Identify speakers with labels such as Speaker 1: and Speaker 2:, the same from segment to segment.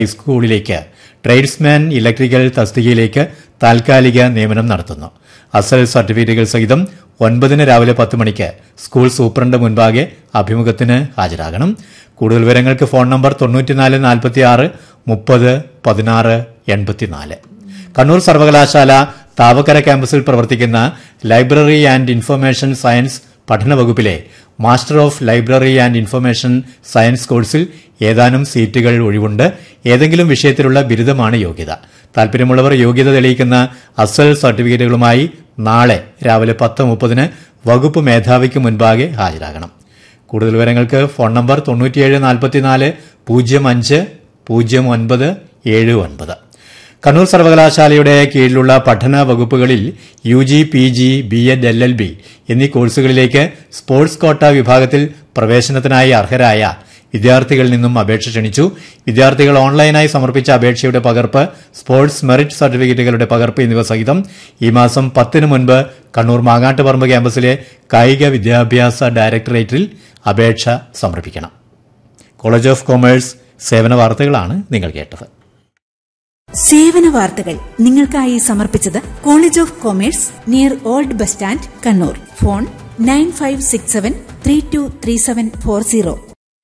Speaker 1: ഹൈസ്കൂളിലേക്ക് tradesman electrical തസ്തികയിലേക്ക് താൽക്കാലിക നിയമനം നടത്തുന്നു അസൽ സർട്ടിഫിക്കറ്റുകൾ സഹിതം ഒൻപതിന് രാവിലെ പത്ത് മണിക്ക് സ്കൂൾ സൂപ്രണ്ട് മുൻപാകെ അഭിമുഖത്തിന് ഹാജരാകണം കൂടുതൽ വിവരങ്ങൾക്ക് ഫോൺ നമ്പർ തൊണ്ണൂറ്റിനാല് നാൽപ്പത്തി ആറ് മുപ്പത് പതിനാറ് എൺപത്തിനാല് കണ്ണൂർ സർവകലാശാല താവക്കര ക്യാമ്പസിൽ പ്രവർത്തിക്കുന്ന ലൈബ്രറി ആൻഡ് ഇൻഫർമേഷൻ സയൻസ് പഠന വകുപ്പിലെ master of library and information science കോഴ്സിൽ ഏതാനും സീറ്റുകൾ ഒഴിവുണ്ട് ഏതെങ്കിലും വിഷയത്തിലുള്ള ബിരുദമാണ് യോഗ്യത താൽപര്യമുള്ളവർ യോഗ്യത തെളിയിക്കുന്ന അസൽ സർട്ടിഫിക്കറ്റുകളുമായി നാളെ രാവിലെ പത്ത് മുപ്പതിന് വകുപ്പ് മേധാവിക്ക് മുൻപാകെ ഹാജരാകണം കൂടുതൽ വിവരങ്ങൾക്ക് ഫോൺ നമ്പർ തൊണ്ണൂറ്റിയേഴ് നാൽപ്പത്തിനാല് പൂജ്യം അഞ്ച് പൂജ്യം ഒൻപത് ഏഴ് ഒൻപത് കണ്ണൂർ സർവകലാശാലയുടെ കീഴിലുള്ള പഠന വകുപ്പുകളിൽ U G P G B Ed L L B എന്നീ കോഴ്സുകളിലേക്ക് സ്പോർട്സ് കോട്ട വിഭാഗത്തിൽ പ്രവേശനത്തിനായി അർഹരായ വിദ്യാർത്ഥികളിൽ നിന്നും അപേക്ഷ ക്ഷണിച്ചു വിദ്യാർത്ഥികൾ ഓൺലൈനായി സമർപ്പിച്ച അപേക്ഷയുടെ പകർപ്പ് സ്പോർട്സ് മെറിറ്റ് സർട്ടിഫിക്കറ്റുകളുടെ പകർപ്പ് എന്നിവ സഹിതം ഈ മാസം പത്തിന് മുൻപ് കണ്ണൂർ മാങ്ങാട്ടുപറമ്പ് ക്യാമ്പസിലെ കായിക വിദ്യാഭ്യാസ ഡയറക്ടറേറ്റിൽ അപേക്ഷ സമർപ്പിക്കണം കോളേജ് ഓഫ് കൊമേഴ്സ് സേവന വാർത്തകളാണ് നിങ്ങൾ കേട്ടത്
Speaker 2: സേവന വാർത്തകൾ നിങ്ങൾക്കായി സമർപ്പിച്ചത് college of commerce near old bus stand Kannur phone nine five six seven three two three seven four zero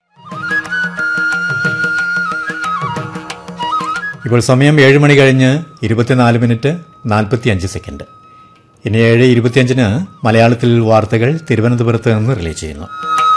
Speaker 1: ഇപ്പോൾ സമയം ഏഴ് മണി കഴിഞ്ഞ് ഇരുപത്തിനാല് മിനിറ്റ് നാൽപ്പത്തിയഞ്ച് സെക്കൻഡ് ഇനി ഏഴ് ഇരുപത്തിയഞ്ചിന് മലയാളത്തിൽ വാർത്തകൾ തിരുവനന്തപുരത്ത് നിന്ന് റിലീസ് ചെയ്യുന്നു